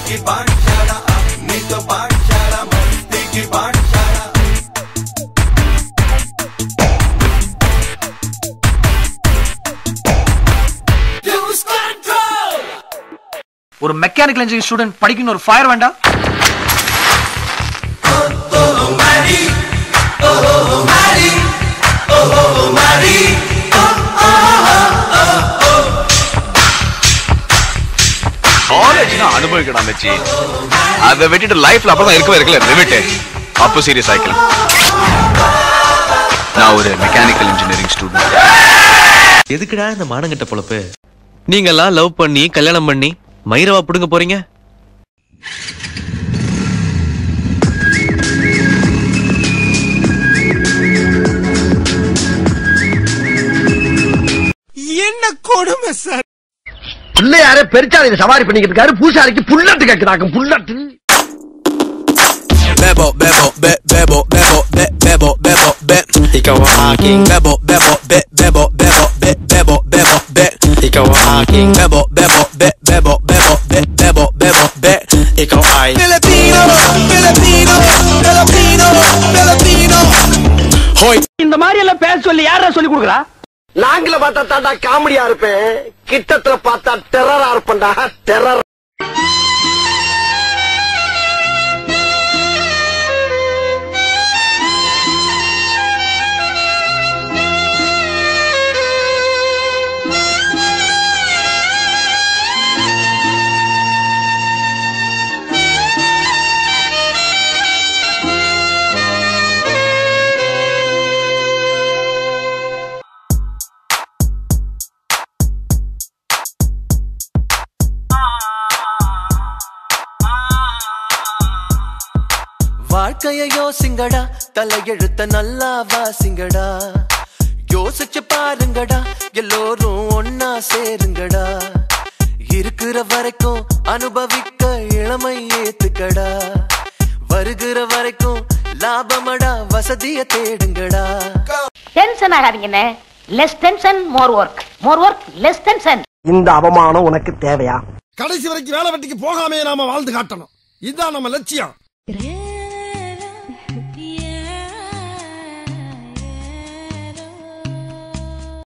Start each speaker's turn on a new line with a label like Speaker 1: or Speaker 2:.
Speaker 1: की पाठशाला अपनी तो पाठशाला मस्ती की पाठशाला Lose control!
Speaker 2: ஒரு மெக்கானிக்கல் இன்ஜினியரிங் ஸ்டூடெண்ட் படிக்கணும் ஒரு ஃபயர் வேண்டாம்
Speaker 1: Oh, Maddie! Oh, oh, Maddie! Oh, oh, Maddie!
Speaker 3: காலேஜ்னா அனுபவிக்கணும் மச்சி அதை விட்டுட்டு லைஃப்ல அப்புறம் இருக்கவே இருக்கல லிமிட் அப்போ சீரியஸ் ஆயிக்கலாம் நான் ஒரு மெக்கானிக்கல் இன்ஜினியரிங் ஸ்டூடெண்ட்
Speaker 4: எதுக்குடா இந்த மானங்கட்ட பொழப்பு நீங்கெல்லாம் லவ் பண்ணி கல்யாணம் பண்ணி மயிரவா புடுங்க போறீங்க
Speaker 5: பிள்ளையாரே பெருச்சாலையில சவாரி பண்ணிக்கிட்டு இருக்காரு பூசாரிக்கு புல்லட்டு கேக்குறாங்க bullet
Speaker 1: Bebo, bebo, be, bebo, bebo, be, bebo, bebo, be. Ikaw ang aking bebo, bebo, be, bebo, bebo, be, bebo, bebo, be. Ikaw ang aking bebo, bebo, be, bebo, bebo, be, bebo, bebo, be. Ikaw ay Filipino, Filipino, Filipino, Filipino. Hoy,
Speaker 5: இந்த மாதிரி எல்லாம் பேச சொல்லி யாரா சொல்லி கொடுக்குறா நாங்கள பார்த்தா தாண்டா காமெடியா இருப்பேன் கிட்டத்துல பார்த்தா டெரரா இருப்பேன்டா டெரர்
Speaker 6: வாழ்க்கைய யோசிங்கடா தலையெழுத்த நல்லா வாசிங்கடா யோசிச்சு பாருங்கடா எல்லோரும் ஒன்னா சேருங்கடா இருக்கிற வரைக்கும் அனுபவிக்க இளமை ஏத்துக்கடா வருகிற வரைக்கும் லாபமடா வசதிய தேடுங்கடா
Speaker 7: டென்ஷன் ஆகாதீங்கண்ணே less tension more work more work less tension
Speaker 5: இந்த அவமானம் உனக்கு தேவையா
Speaker 8: கடைசி வரைக்கும் வேலை வெட்டிக்கு போகாமே நாம வாழ்ந்து காட்டணும் இதுதான் நம்ம லட்சியம்